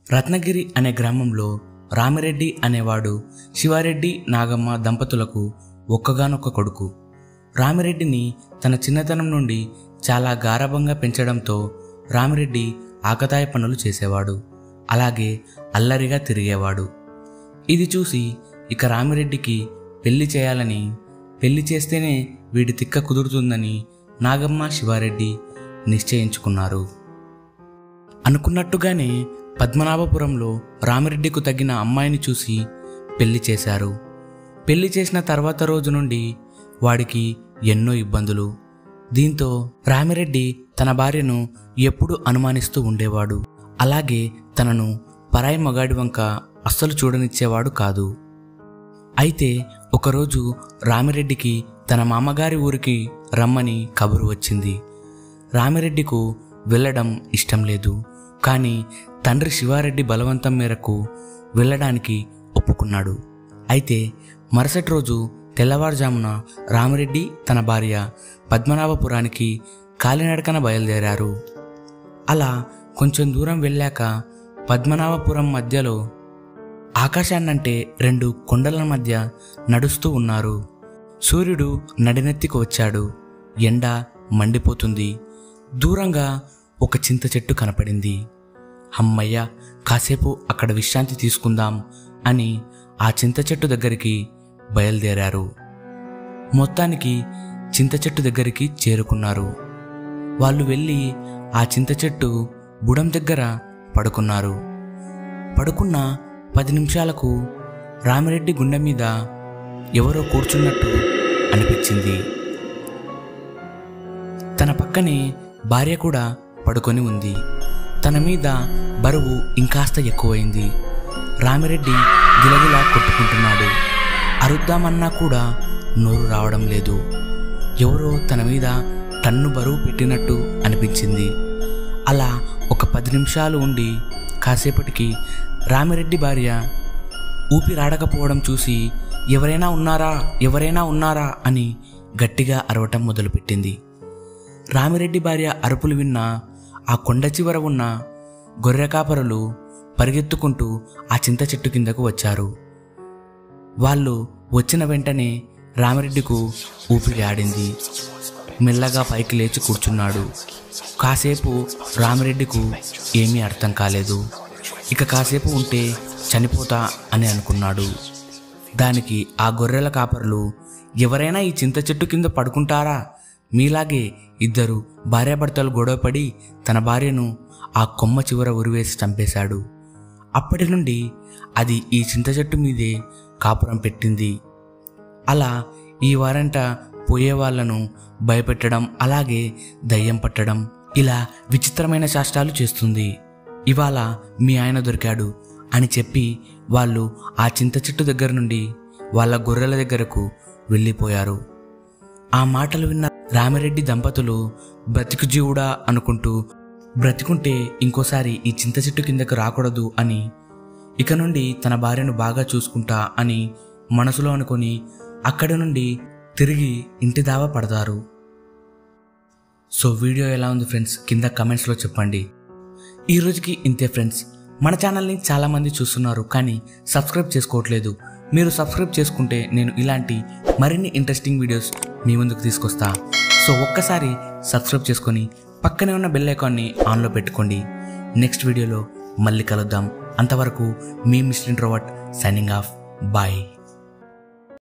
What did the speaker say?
రత్నగిరి అనే గ్రామంలో రామిరెడ్డి అనేవాడు శివారెడ్డి నాగమ్మ దంపతులకు ఒక్కగానొక్క కొడుకు రామిరెడ్డిని తన చిన్నతనం నుండి చాలా గారభంగా పెంచడంతో రామిరెడ్డి ఆకతాయ పనులు చేసేవాడు అలాగే అల్లరిగా తిరిగేవాడు ఇది చూసి ఇక రామిరెడ్డికి పెళ్లి చేయాలని పెళ్లి చేస్తేనే వీడి తిక్క కుదురుతుందని నాగమ్మ శివారెడ్డి నిశ్చయించుకున్నారు అనుకున్నట్టుగానే పద్మనాభపురంలో రామిరెడ్డికు తగిన అమ్మాయిని చూసి పెళ్లి చేశారు పెళ్లి చేసిన తర్వాత రోజు నుండి వాడికి ఎన్నో ఇబ్బందులు దీంతో రామిరెడ్డి తన భార్యను ఎప్పుడూ అనుమానిస్తూ ఉండేవాడు అలాగే తనను పరాయి మగాడి వంక అస్సలు చూడనిచ్చేవాడు కాదు అయితే ఒకరోజు రామిరెడ్డికి తన మామగారి ఊరికి రమ్మని కబురు వచ్చింది రామిరెడ్డికు వెళ్ళడం ఇష్టం లేదు కానీ తండ్రి శివారెడ్డి బలవంతం మేరకు వెళ్ళడానికి ఒప్పుకున్నాడు అయితే మరుసటి రోజు తెల్లవారుజామున రామిరెడ్డి తన భార్య పద్మనాభపురానికి కాలినడకన బయలుదేరారు అలా కొంచెం దూరం వెళ్ళాక పద్మనాభపురం మధ్యలో ఆకాశాన్నంటే రెండు కొండల మధ్య నడుస్తూ ఉన్నారు సూర్యుడు నడినెత్తికి వచ్చాడు ఎండ మండిపోతుంది దూరంగా ఒక చింత చెట్టు కనపడింది అమ్మయ్య కాసేపు అక్కడ విశ్రాంతి తీసుకుందాం అని ఆ చింత చెట్టు దగ్గరికి బయలుదేరారు మొత్తానికి చింత చెట్టు దగ్గరికి చేరుకున్నారు వాళ్ళు వెళ్ళి ఆ చింత చెట్టు బుడం దగ్గర పడుకున్నారు పడుకున్న పది నిమిషాలకు రామిరెడ్డి గుండె మీద ఎవరో కూర్చున్నట్టు అనిపించింది తన పక్కనే భార్య కూడా పడుకొని ఉంది తన మీద బరువు ఇంకాస్త ఎక్కువైంది రామిరెడ్డి గిలగిలా కొట్టుకుంటున్నాడు అరుద్దామన్నా కూడా నోరు రావడం లేదు ఎవరో తన మీద టన్ను బరువు పెట్టినట్టు అనిపించింది అలా ఒక పది నిమిషాలు ఉండి కాసేపటికి రామిరెడ్డి భార్య ఊపిరాడకపోవడం చూసి ఎవరైనా ఉన్నారా ఎవరైనా ఉన్నారా అని గట్టిగా అరవటం మొదలుపెట్టింది రామిరెడ్డి భార్య అరుపులు విన్న ఆ కొండ చివర ఉన్న గొర్రె కాపరులు పరిగెత్తుకుంటూ ఆ చింత చెట్టు కిందకు వచ్చారు వాళ్ళు వచ్చిన వెంటనే రామిరెడ్డికు ఊపిరి ఆడింది మెల్లగా పైకి లేచి కూర్చున్నాడు కాసేపు రామిరెడ్డికు ఏమీ అర్థం కాలేదు ఇక కాసేపు ఉంటే చనిపోతా అని అనుకున్నాడు దానికి ఆ గొర్రెల కాపరులు ఎవరైనా ఈ చింత చెట్టు కింద పడుకుంటారా మీలాగే ఇద్దరు భార్యాభర్తలు గొడవపడి తన భార్యను ఆ కొమ్మ చివర ఉరివేసి చంపేశాడు అప్పటి నుండి అది ఈ చింత చెట్టు మీదే కాపురం పెట్టింది అలా ఈ వారంట పోయే వాళ్ళను భయపెట్టడం అలాగే దయ్యం పట్టడం ఇలా విచిత్రమైన శాస్త్రాలు చేస్తుంది ఇవాళ మీ ఆయన దొరికాడు అని చెప్పి వాళ్ళు ఆ చింత చెట్టు దగ్గర నుండి వాళ్ళ గొర్రెల దగ్గరకు వెళ్ళిపోయారు ఆ మాటలు విన్న రామిరెడ్డి దంపతులు బ్రతికు జీవుడా అనుకుంటూ బ్రతికుంటే ఇంకోసారి ఈ చింత చెట్టు కిందకు రాకూడదు అని ఇక నుండి తన భార్యను బాగా చూసుకుంటా అని మనసులో అనుకొని అక్కడి నుండి తిరిగి ఇంటి దావా పడతారు సో వీడియో ఎలా ఉంది ఫ్రెండ్స్ కింద కమెంట్స్లో చెప్పండి ఈ రోజుకి ఇంతే ఫ్రెండ్స్ మన ఛానల్ని చాలామంది చూస్తున్నారు కానీ సబ్స్క్రైబ్ చేసుకోవట్లేదు మీరు సబ్స్క్రైబ్ చేసుకుంటే నేను ఇలాంటి మరిన్ని ఇంట్రెస్టింగ్ వీడియోస్ మీ ముందుకు తీసుకొస్తా సో ఒక్కసారి సబ్స్క్రైబ్ చేసుకొని పక్కనే ఉన్న బెల్ ఐకాన్ని ఆన్లో పెట్టుకోండి నెక్స్ట్ వీడియోలో మళ్ళీ కలుద్దాం అంతవరకు మీ mister introvert signing off bye